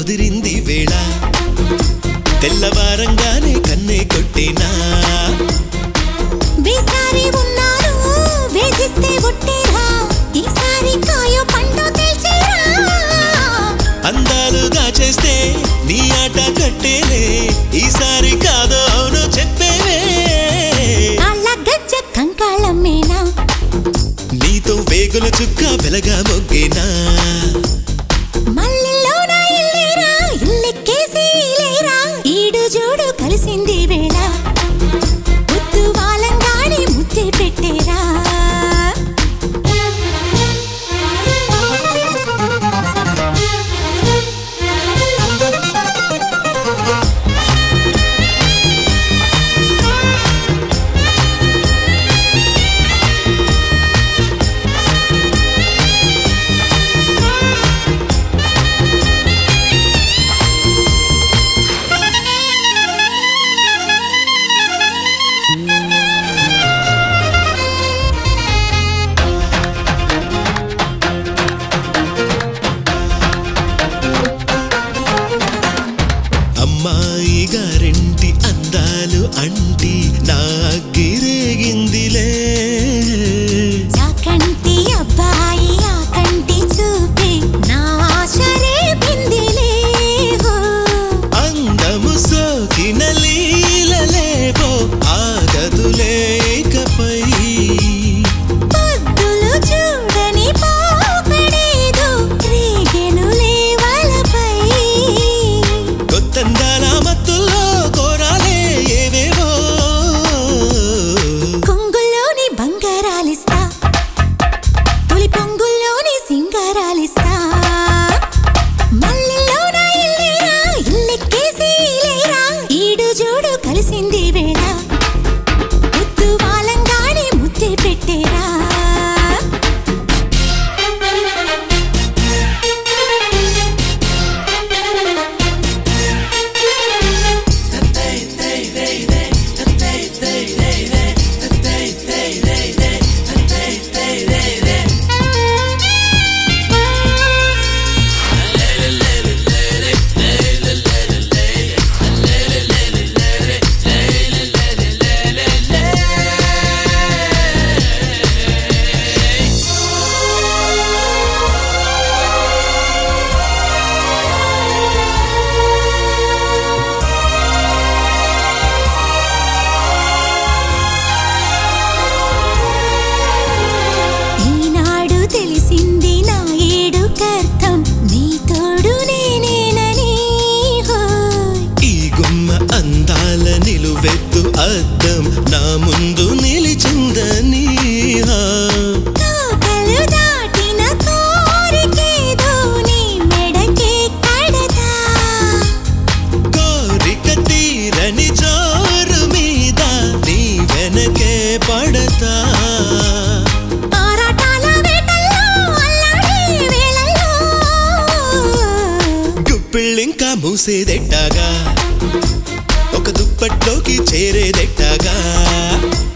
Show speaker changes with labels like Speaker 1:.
Speaker 1: ముదిరింది వేళ తెల్లవారంగానే కన్నే కొట్టేనా
Speaker 2: వేసారి ఉన్నారు వేధిస్తే ఒట్టేరా ఈసారి కాయో పండు తెలిసేరా
Speaker 1: అందాలు దాచేస్తే నీ ఆట కట్టేలే ఈసారి కాదో అవును చెప్పేవే
Speaker 2: కాళ్ళ గజ్జ కంకాళమ్మేనా
Speaker 1: నీతో వేగుల చుక్క వెలగా మొగ్గేనా
Speaker 2: మల్లెల్లోన ఇల్లేరా ఇల్లెక్కేసి లేరా ఈడు జోడు కలిసింది వేళ ముద్దు వాలంగానే ముద్దే పెట్టేరా
Speaker 1: అమ్మాయి గారింటి అందాలు అంటి నా గిరేగిందిలే
Speaker 2: చాకంటి అబ్బాయి ఆ కంటి చూపి నా ఆశరే బిందిలే హో
Speaker 1: అందము సోకిన లీలలేవో ఆగదులే ఇకపై
Speaker 2: పొద్దులు చూడని పోకడేదో రేగెనులే వలపై
Speaker 1: కొత్తందాల మత్తుల్లో కోరాలే ఏవేవో
Speaker 2: కొంగుల్లోని బంగారాలిస్తా తొలి పొంగుల్లోని సింగారాలిస్తా మల్లెల్లోన ఇల్లేరా ఇల్లెక్కేసి లేరా ఈడు జోడు కలిసింది వేళ ముద్దు వాలంగానే ముద్దే పెట్టేరా ఈనాడు తెలిసింది నా ఏడు కర్థం నీ తోడు నేనేనని హోయ్
Speaker 1: ఈ గుమ్మ అందాల నిలువెత్తు అద్దం నా ముందు నిలిచిందని హా.
Speaker 2: కాకలు దాటిన కోరికేదో నీ మెడకే కడతా
Speaker 1: కోరిక తీరని జోరు మీద నీ వెనకే పడతా
Speaker 2: ఆరాటాల వేటల్లో అల్లాడే వేళల్లో
Speaker 1: గుప్పిళ్ళింకా మూసేదెట్టాగా ఒక దుప్పట్లోకి చేరేదెట్టాగా